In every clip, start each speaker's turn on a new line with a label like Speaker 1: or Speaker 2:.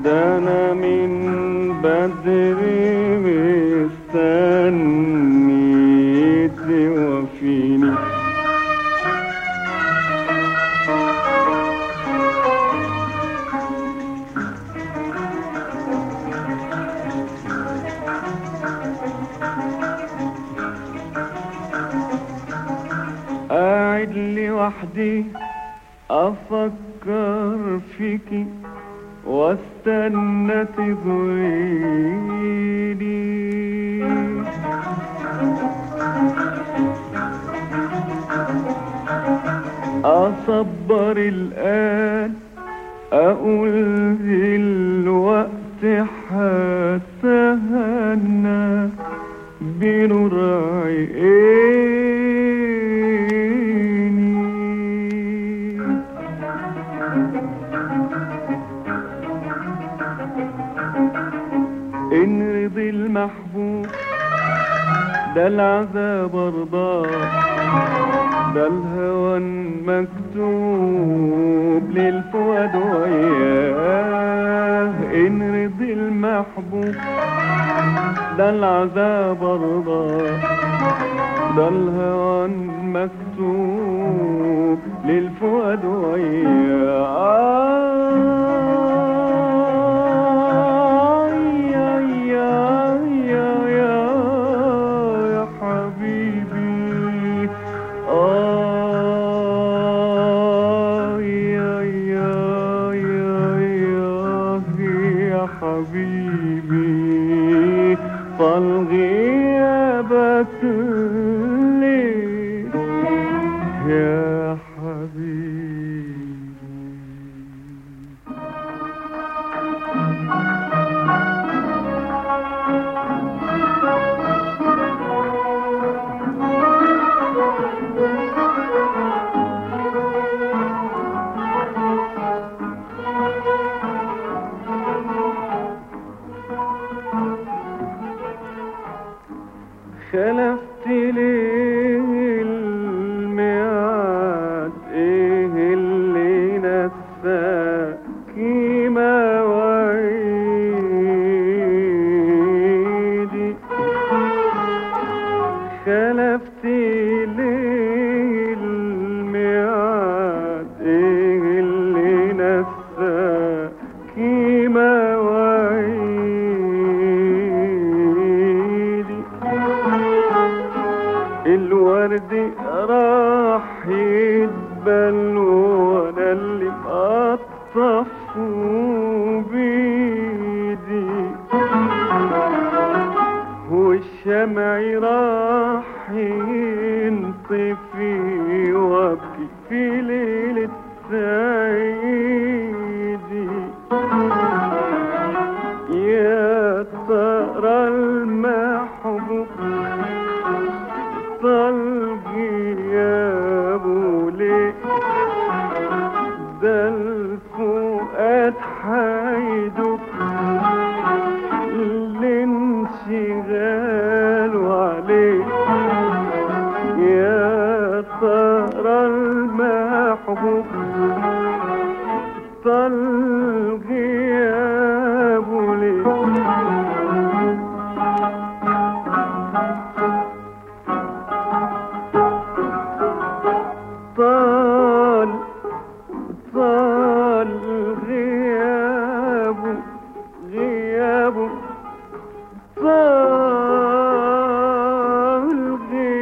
Speaker 1: ده انا من بدري مستني توفيني قاعد لوحدي افكر فيكي واستنى تغيري اصبر الان اقول الوقت هتهنى بنور عيني إن رضي المحبوب ده العذاب رضاه ده الهوى مكتوب للفؤاد وياه إن رضي المحبوب ده العذاب رضاه ده الهوى مكتوب للفؤاد وياه يا يا يا يا يا حبيبي آه يا يا يا يا يا حبيبي طال غيابك ليه يا حبيبي خلفت ليه الميعاد ايه اللي نساكي مواعيدي خلفت ليه الميعاد ايه اللي نساكي مواعيدي الورد راح يدبل وانا اللي مقطفه بيدي والشمع راح ينطفي وابكي في ليلة سعيدي يا ترى المحبوب طلقي يا بولي ده الفؤاد حيدك الانشغال عليه يا ترى المحبوب طلقي يا بولي طال طال غيابه غيابه طال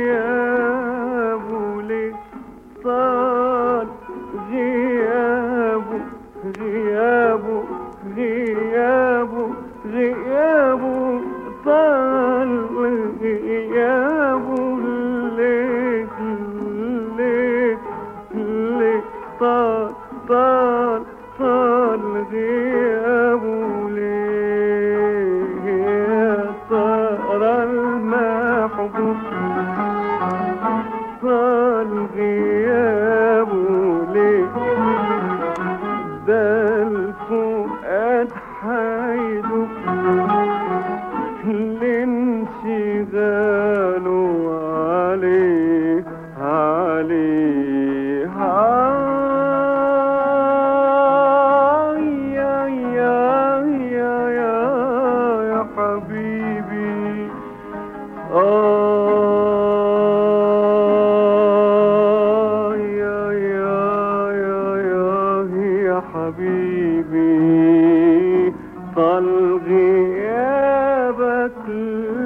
Speaker 1: غيابه ليه طال غيابه غيابه غيابه غيابه طال غيابه ليه ليه ليه طال طال طال غيابه ليه يا ترى المحبوب طال غيابه ليه ده الفؤاد حيده الانشغال عليه عليه آه يا يا آه يا يا يا يا يا حبيبي طال غيابك